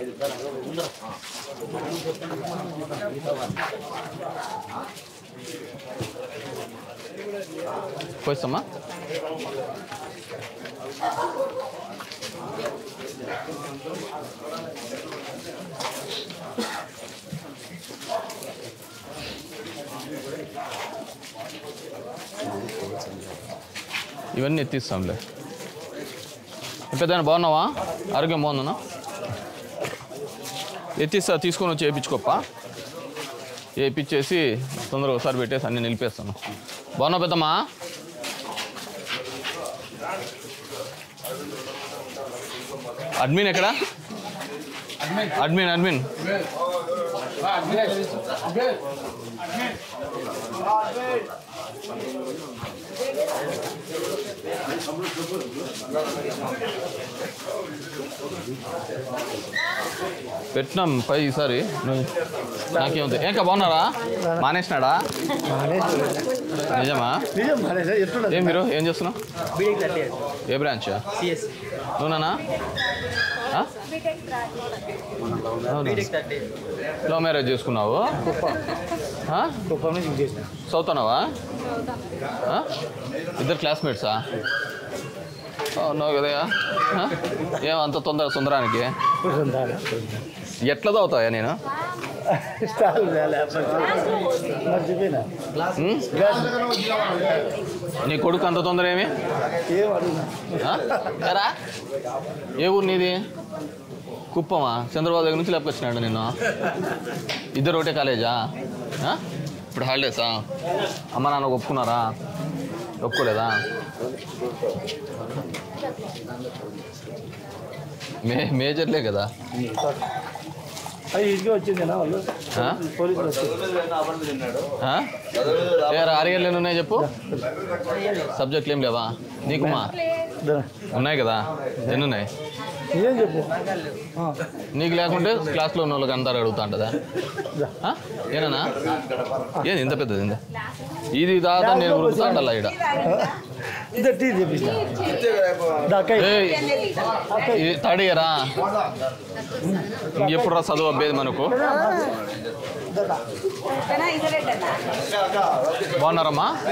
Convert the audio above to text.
పోయిస్తామా ఇవన్నీ ఎత్తిస్తాంలే పెద్ద బాగున్నావా ఆరోగ్యం బాగుందన్నా ఎత్తిస్తా తీసుకొని వచ్చి వేయించుకోప్పా వేయించేసి తొందరగా ఒకసారి పెట్టేసి అన్నీ నిలిపేస్తాను బాగున్నావు పెద్దమ్మా అడ్మిన్ ఎక్కడ అడ్మిన్ అడ్మిన్ పెట్టినాం పై ఈసారి నువ్వు- నాకేముంది ఏంకా బాగున్నారా మానేసినాడా నిజమా నిజం మరి సార్ ఎట్లున్నది ఏం మీరు ఏం చేస్తున్నావు బీడీ కట్టే ఏ బ్రాంచ్ సిఎస్ నువ్వునా బీటెక్ థర్టీ లవ్ మ్యారేజ్ చేసుకున్నావు ఆ? కుప్పం నుంచి చేసిన చదువుతున్నావా ఆ? ఇద్దరు క్లాస్మేట్సా ఉన్నావు కదయా ఆ? ఏం అంత తొందర సుందరానికి ఎట్లా చదువుతావా నేను స్టాల్ మర్చిపోయినా ఉం? నీ కొడుకు అంత తొందర ఏమి ఏం అడుగునా ఆ? ఎరా ఏ ఊరు నీది కుప్పమా చంద్రబాబు దగ్గర నుంచి లేపుకొచ్చినాడు నిన్ను ఇద్దరు ఒకటే కాలేజా ఆ? ఇప్పుడు హాలిడేసా అమ్మ నాన్న ఒప్పుకున్నారా ఒప్పుకోలేదా మే మేజర్లే కదా అది ఇంటికి వచ్చిందేనా వాళ్ళు ఆ? పోలీసులు వచ్చి ఆ? ఏ ఆరియర్లు ఎన్ని ఉన్నాయి చెప్పు సబ్జెక్టులు ఏం లేవా నీకుమా ఉన్నాయి కదా ఎన్ని ఉన్నాయి ఏం చెప్పు ఆ, నీకు లేకుంటే క్లాస్లో ఉన్న వాళ్ళకి అందరు అడుగుతా ఉంటుందా దా. ఆ? ఏనా ఏది ఇంత పెద్దది ఇంత ఇది దాదా నేను ఉరుకుతా ఉండాలి ఇక్కడ ఇదే టీ తెప్పించిన దాకా ఏయ్, ఇది తడియరా ఎప్పుడు రా చదువు అబ్బేది మనకు బాగున్నారమ్మా